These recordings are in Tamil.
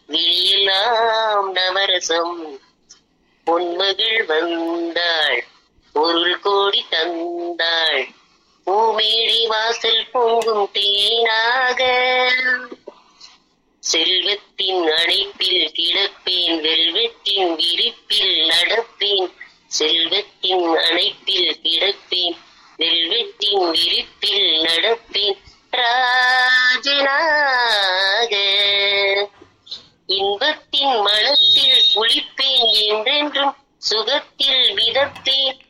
விழியெல்லாம் நவரசம் பொன்மகள் வந்தாள் பொருள் கோடி தந்தாள் பூமேடி வாசல் பொங்கும் தேனாக செல்வத்தின் அணைப்பில் கிடப்பேன் வெல்வத்தின் விரிப்பில் நடப்பேன் செல்வத்தின் அணைப்பில் கிடப்பேன் வெல்வத்தின் விரிப்பில் நடப்பேன் ராஜனாக இன்பத்தின் மனத்தில் குளிப்பேன் என்றென்றும் சுகத்தில் மிதப்பேன்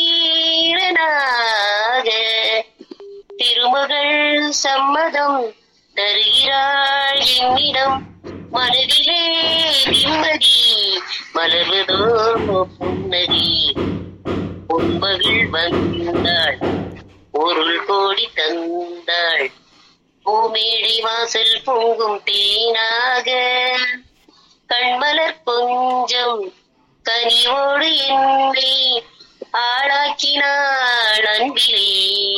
வீரனாக திருமகள் சம்மதம் தருகிறாள் என்னிடம் மனதிலே நிம்மதி மலர்வதோ புன்னதி பொன்மகள் வந்தாள் பொருள் கோடி தந்தாள் பூமேடை வாசல் பொங்கும் தேனாக கண்மலர் கொஞ்சம் கனிவோடு என்னை ஆளாக்கினாள் அன்பிலே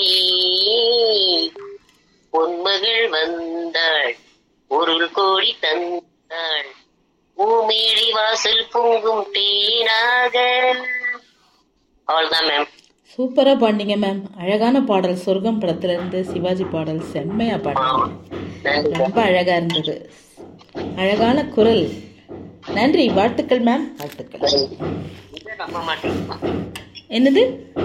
பொன்மகள் வந்தாள் பொருள் கோடி தந்தாள் பூமேடை வாசல் பொங்கும் தேனாக அவ்வளவுதான் மேம் சூப்பரா பாடினீங்க மேம் அழகான பாடல் சொர்க்கம் படத்துல இருந்து சிவாஜி பாடல் செம்மையா பாடினீங்க நன்றி ரொம்ப அழகா இருந்தது அழகான குரல் நன்றி வாழ்த்துக்கள் மேம் வாழ்த்துக்கள் இதை நம்ப மாட்டேன் என்னது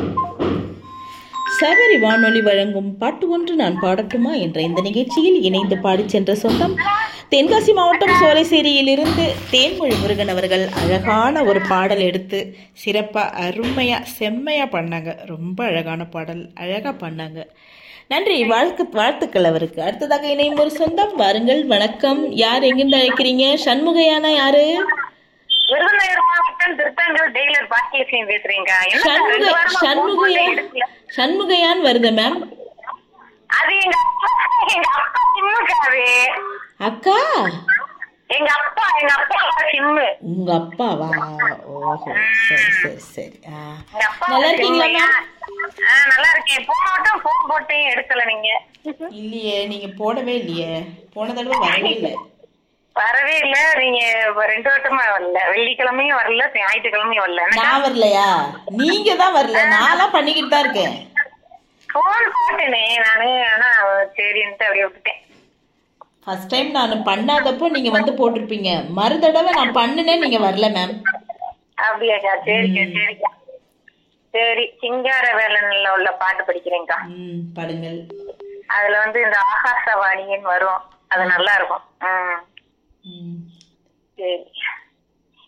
சபரி வானொலி வழங்கும் பாட்டு ஒன்று நான் பாடட்டுமா என்ற இந்த நிகழ்ச்சியில் இணைந்து பாடிச் சென்ற சொந்தம் தென்காசி மாவட்டம் சோலைசேரியிலிருந்து தேன்மொழி முருகன் அவர்கள் அழகான ஒரு பாடல் எடுத்து சிறப்பாக அருமையாக செம்மையாக பண்ணாங்க ரொம்ப அழகான பாடல் அழகாக பண்ணாங்க நன்றி வாழ்த்து வாழ்த்துக்கள் அவருக்கு அடுத்ததாக இணையும் ஒரு சொந்தம் வாருங்கள் வணக்கம் யார் எங்கிருந்து அழைக்கிறீங்க சண்முகையானா யாரு விருதுநகர் மாவட்டம் திருத்தங்கல் டெய்லர் பாக்கியசியம் பேசுறீங்க என்ன சார், ரெண்டு சண்முக வாரமா phone போட்டே சண்முகையான் எடுக்கல. சண்முகையான் வருது மேம் அது எங்க அப்பா எங்க அப்பா சிம்முக்காரு அக்கா எங்க அப்பா எங்க அப்பா சிம்மு உங்க அப்பாவா ஓஹோ சரி சரி சரி ஆ. எங்க அப்பா நல்லா இருக்கீங்களா மேம் ஆ நல்லா இருக்கேன் போன வட்டம் போன் போட்டேன் எடுக்கல நீங்க இல்லையே நீங்க போடவே இல்லையே போன தடவை வரவே இல்லை வரவே இல்ல நீங்க இப்ப ரெண்டு வட்டமா வரல வெள்ளிக்கிழமையும் வரல ஞாயிற்றுக்கிழமையும் வரல நான் வரலையா நீங்க தான் வரல நான்லாம் பண்ணிக்கிட்டு தான் இருக்கேன் போன் போட்டேனே நானு ஆனா சரின்ட்டு அப்படியே விட்டுட்டேன் ஃபர்ஸ்ட் டைம் நான் பண்ணாதப்போ நீங்க வந்து போட்டிருப்பீங்க மறு தடவை நான் பண்ணினேன் நீங்க வரல மேம் அப்படியாக்கா சரிக்கா சரிக்கா சரி சிங்கார வேலன்ல உள்ள பாட்டு படிக்கிறேன்க்கா ம் படுங்கள் அதுல வந்து இந்த ஆகாசவாணின்னு வரும் அது நல்லா இருக்கும் ம்